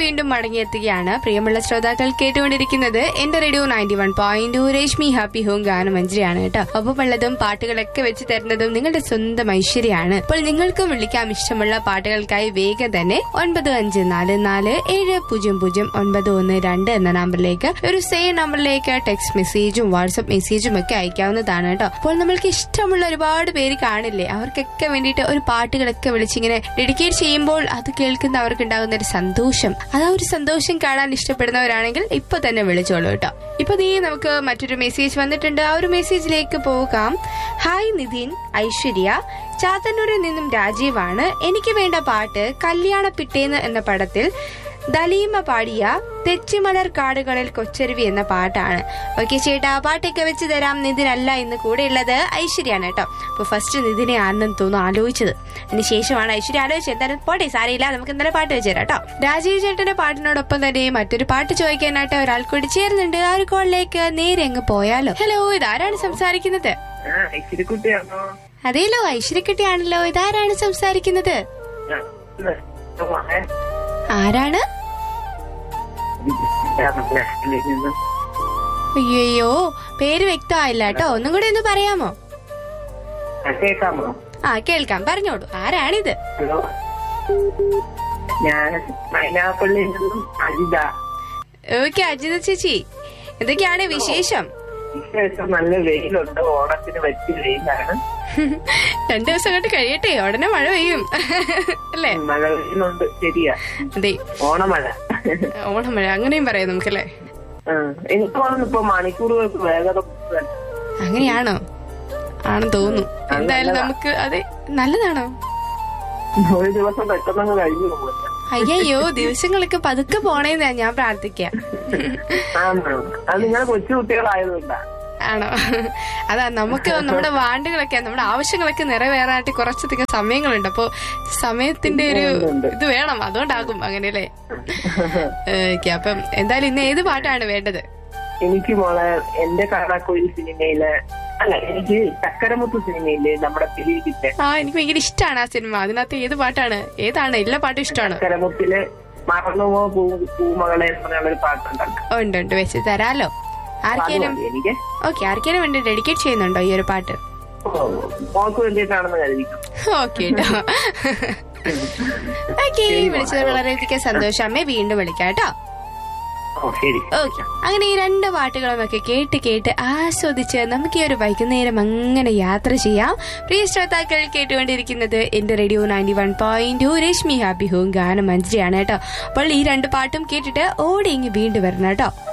വീണ്ടും മടങ്ങിയെത്തുകയാണ് പ്രിയമുള്ള ശ്രോതാക്കൾ കേട്ടുകൊണ്ടിരിക്കുന്നത് എന്റെ radio ninety one point Rashmi happy home ഗാനമഞ്ജരിയാണ് കേട്ടോ ഒപ്പമുള്ളതും പാട്ടുകളൊക്കെ വെച്ച് തരുന്നതും നിങ്ങളുടെ സ്വന്തം ഐശ്വര്യമാണ് അപ്പോൾ നിങ്ങൾക്കും വിളിക്കാം ഇഷ്ടമുള്ള പാട്ടുകൾക്കായി വേഗം തന്നെ ഒൻപത് അഞ്ച് നാല് നാല് ഏഴ് പൂജ്യം പൂജ്യം ഒൻപത് ഒന്ന് രണ്ട് എന്ന നമ്പറിലേക്ക് ഒരു സെയിം നമ്പറിലേക്ക് ടെക്സ്റ്റ് മെസ്സേജും വാട്സ്ആപ്പ് മെസ്സേജും ഒക്കെ അയക്കാവുന്നതാണ് കേട്ടോ അപ്പോൾ നമ്മൾക്ക് ഇഷ്ടമുള്ള ഒരുപാട് പേര് കാണില്ലേ അവർക്കൊക്കെ വേണ്ടിയിട്ട് ഒരു പാട്ടുകളൊക്കെ വിളിച്ചിങ്ങനെ ഡെഡിക്കേറ്റ് ചെയ്യുമ്പോൾ അത് കേൾക്കുന്നവർക്ക് ഉണ്ടാകുന്ന ഒരു സന്തോഷം അത് ആ ഒരു സന്തോഷം കാണാൻ ഇഷ്ടപ്പെടുന്നവരാണെങ്കിൽ ഇപ്പൊ തന്നെ വിളിച്ചോളൂ കേട്ടോ ഇപ്പൊ നീ നമുക്ക് മറ്റൊരു മെസ്സേജ് വന്നിട്ടുണ്ട് ആ ഒരു മെസ്സേജിലേക്ക് പോകാം ഹായ് നിതിൻ ഐശ്വര്യ ചാത്തന്നൂരിൽ നിന്നും രാജീവാണ് എനിക്ക് വേണ്ട പാട്ട് കല്യാണ പിറ്റേന്ന് എന്ന പടത്തിൽ ദലീമ പാടിയ തെച്ചിമലർ കാടുകളിൽ കൊച്ചരുവി എന്ന പാട്ടാണ് ഓക്കെ ചേട്ടാ ആ പാട്ടൊക്കെ വെച്ച് തരാം നിതിനല്ല ഇന്ന് കൂടെ ഉള്ളത് ഐശ്വര്യാണ് കേട്ടോ അപ്പൊ ഫസ്റ്റ് നിതിനെ ആണെന്ന് തോന്നുന്നു ആലോചിച്ചത് അതിന് ശേഷമാണ് ഐശ്വര്യ ആലോചിച്ചത് എന്തായാലും പോട്ടെ സാരയില്ല നമുക്ക് എന്തായാലും പാട്ട് വെച്ച് തരാം കേട്ടോ രാജീവ് ചേട്ടന്റെ പാട്ടിനോടൊപ്പം തന്നെ മറ്റൊരു പാട്ട് ചോദിക്കാനായിട്ട് ഒരാൾ കൂടി ചേരുന്നുണ്ട് ആ ഒരു കോളിലേക്ക് നേരെ അങ്ങ് പോയാലോ ഹലോ ഇതാരാണ് സംസാരിക്കുന്നത് ആ ഇച്ചിരിക്കുട്ടിയാണോ അതേലോ ഐശ്വര്യക്കുട്ടിയാണല്ലോ ഇതാരാണ് സംസാരിക്കുന്നത് ആ, ഇന്ന് മോനെ ആരാണ് നാട്ടിലേക്ക് നിന്ന് അയ്യോ പേര് വ്യക്തമായില്ല കേട്ടോ ഒന്നും കൂടെ ഒന്ന് പറയാമോ ആ, കേൾക്കാമോ ആ കേൾക്കാം പറഞ്ഞോളൂ ആരാണിത് ഹലോ ഞാൻ മൈനാപ്പള്ളിയിൽ നിന്നും അജിത ഓക്കെ അജിത ചേച്ചി എന്തൊക്കെയാണ് വിശേഷം വിശേഷം നല്ല വെയിലുണ്ട് ഓണത്തിന് പറ്റിയ വെയിലാണ് രണ്ടു ദിവസം കൊണ്ട് കഴിയട്ടെ ഉടനെ മഴ പെയ്യും അല്ലേ മഴ വെയിലുണ്ട് ശരിയാ അതെ ഓണമഴ ഓണം മഴ അങ്ങനെയും പറയാം നമുക്കല്ലേ ആ, എനിക്ക് തോന്നുന്നു ഇപ്പൊ മണിക്കൂറുകൾക്ക് വേഗത കൂടുതൽ. അങ്ങനെയാണോ ആണെന്ന് തോന്നുന്നു അത് എന്തായാലും നല്ലതാ. നമുക്ക് അതെ നല്ലതാണോ ഒരു ദിവസം പെട്ടെന്നങ്ങ് കഴിഞ്ഞു പോകും അയ്യോ ദിവസങ്ങളൊക്കെ പതുക്കെ പോണേന്നാ ഞാൻ പ്രാർത്ഥിക്കാം ആണോ അത് നിങ്ങൾ കൊച്ചു കുട്ടികളായതുകൊണ്ടാ ആണോ അതാ നമുക്ക് നമ്മുടെ വാണ്ടുകളൊക്കെ നമ്മുടെ ആവശ്യങ്ങളൊക്കെ നിറവേറാനായിട്ട് കുറച്ചധികം സമയങ്ങളുണ്ട് അപ്പോ സമയത്തിന്റെ ഒരു ഉണ്ട്. ഇത് വേണം അതുകൊണ്ടാകും അങ്ങനെയല്ലേ ഓക്കെ അപ്പം എന്തായാലും ഇന്ന് ഏത് പാട്ടാണ് വേണ്ടത് എനിക്ക് മോളെ എന്റെ കാണാക്കോയിൽ സിനിമയിലെ അല്ല എനിക്ക് ചക്കരമുത്ത് സിനിമയിലെ നമ്മുടെ ഫിലിപ്പിന്റെ ആ എനിക്ക് ഭയങ്കര ഇഷ്ടമാണ് ആ സിനിമ അതിനകത്ത് ഏത് പാട്ടാണ് ഏതാണ് എല്ലാ പാട്ടും ഇഷ്ടമാണ് ചക്കരമുത്തിലെ മറന്നുപോ പൂ പൂമകളെ എന്ന് പറഞ്ഞ ഒരു പാട്ടുണ്ടല്ലോ ഉണ്ട് ഉണ്ട് വെച്ച് തരാലോ അത് ആർക്കേലും മതി എനിക്ക് ഓക്കെ ആർക്കേലും വേണ്ടി ഡെഡിക്കേറ്റ് ചെയ്യുന്നുണ്ടോ ഈ ഒരു പാട്ട് ഓ, മോൾക്ക് വേണ്ടിയിട്ടാണെന്ന് കരുതിക്കും ഓക്കെ കേട്ടോ ഓക്കെ വിളിച്ചത് വളരെയധികം സന്തോഷം അമ്മേ വീണ്ടും വിളിക്കാം കേട്ടോ ഓ ശരി ഓക്കെ അങ്ങനെ ഈ രണ്ട് പാട്ടുകളും ഒക്കെ കേട്ട് കേട്ട് ആസ്വദിച്ച് നമുക്ക് ഈ ഒരു വൈകുന്നേരം അങ്ങനെ യാത്ര ചെയ്യാം പ്രിയ ശ്രോതാക്കൾ കേട്ടുകൊണ്ടിരിക്കുന്നത് എന്റെ radio ninety one point two Rashmi happy home ഗാനം മഞ്ജരിയാണ് കേട്ടോ അപ്പോൾ ഈ രണ്ട് പാട്ടും കേട്ടിട്ട് ഓടി ഇങ്ങ് വീണ്ടും വരണം കേട്ടോ